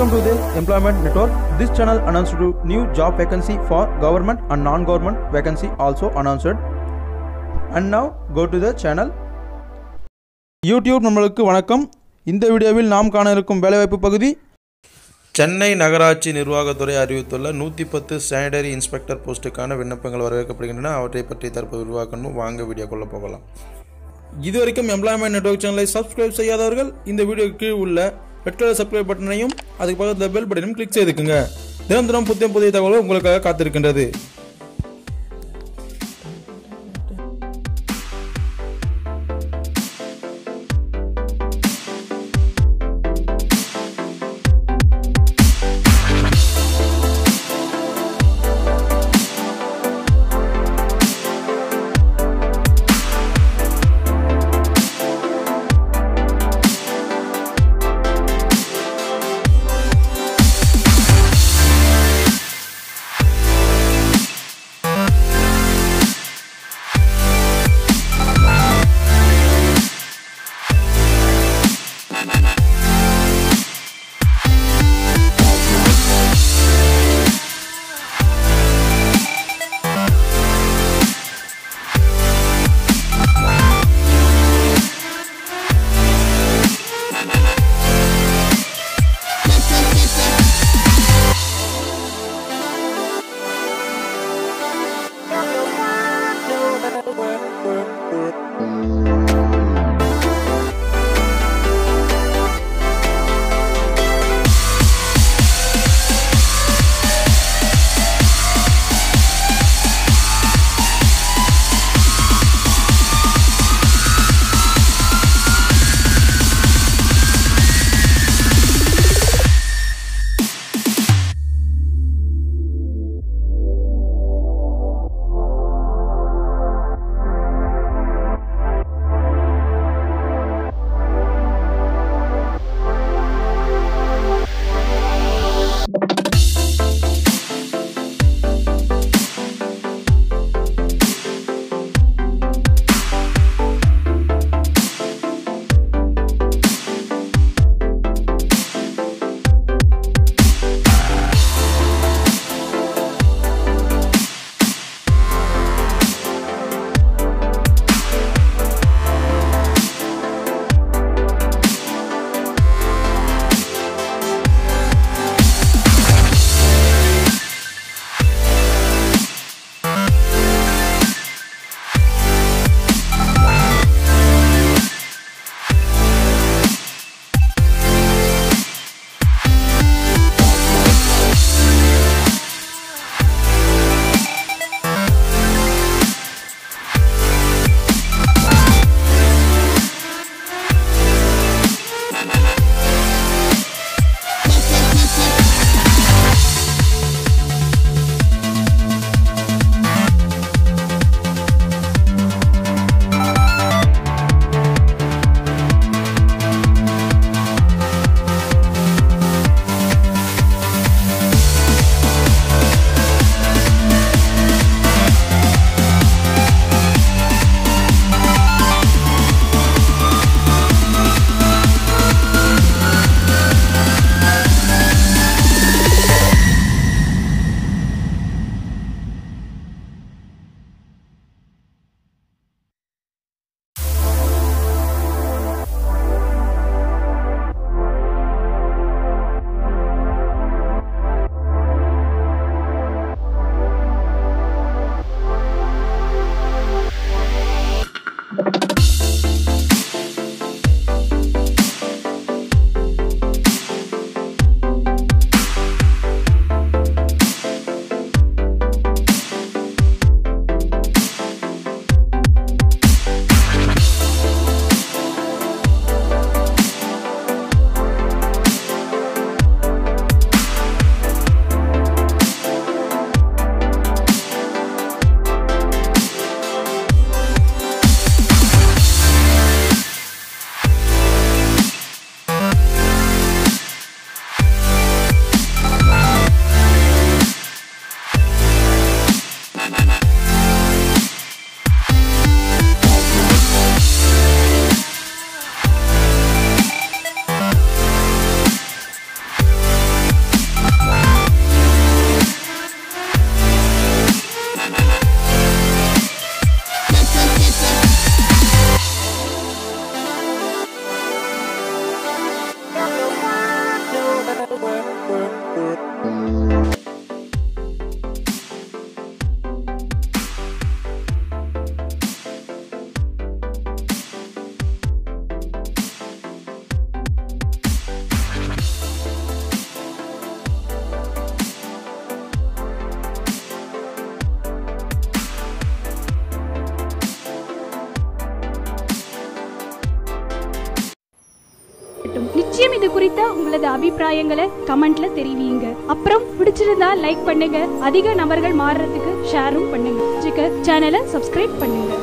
Welcome to the Employment Network. This channel announced to new job vacancy for government and non-government vacancy also announced. And now go to the channel. YouTube நம்மளுக்கு வணக்கம் இந்த வீடியோவில் நாம் காண இருக்கும் வேலைவாய்ப்பு பகுதி சென்னை நகராட்சி நிர்வாகத்துறை அறிவித்துள்ள நூற்றி பத்து சானிடரி இன்ஸ்பெக்டர் போஸ்ட்டுக்கான விண்ணப்பங்கள் வரவேற்கப்படுகின்றன அவற்றை பற்றி தற்போது விரிவாக்கணும் வாங்க வீடியோக்குள்ளே போகலாம் இதுவரைக்கும் எம்ப்ளாய்மெண்ட் நெட்வொர்க் சேனலை சப்ஸ்கிரைப் செய்யாதவர்கள் இந்த வீடியோக்கு கீழ் உள்ள ரெட் கலர் சப்ஸ்கிரைப் பட்டனையும் அதுக்கு பக்கத்தில் பெல் பட்டனையும் கிளிக் செய்துக்குங்க தினம் தினம் புதிய புதிய தகவல்கள் உங்களுக்காக காத்திருக்கின்றது நிச்சயம் இது குறித்த உங்களது அபிப்பிராயங்களை கமெண்ட்ல தெரிவிங்க அப்புறம் பிடிச்சிருந்தா லைக் பண்ணுங்க அதிக நபர்கள் மாறுறதுக்கு ஷேரும் பண்ணுங்க சேனலை சப்ஸ்கிரைப் பண்ணுங்க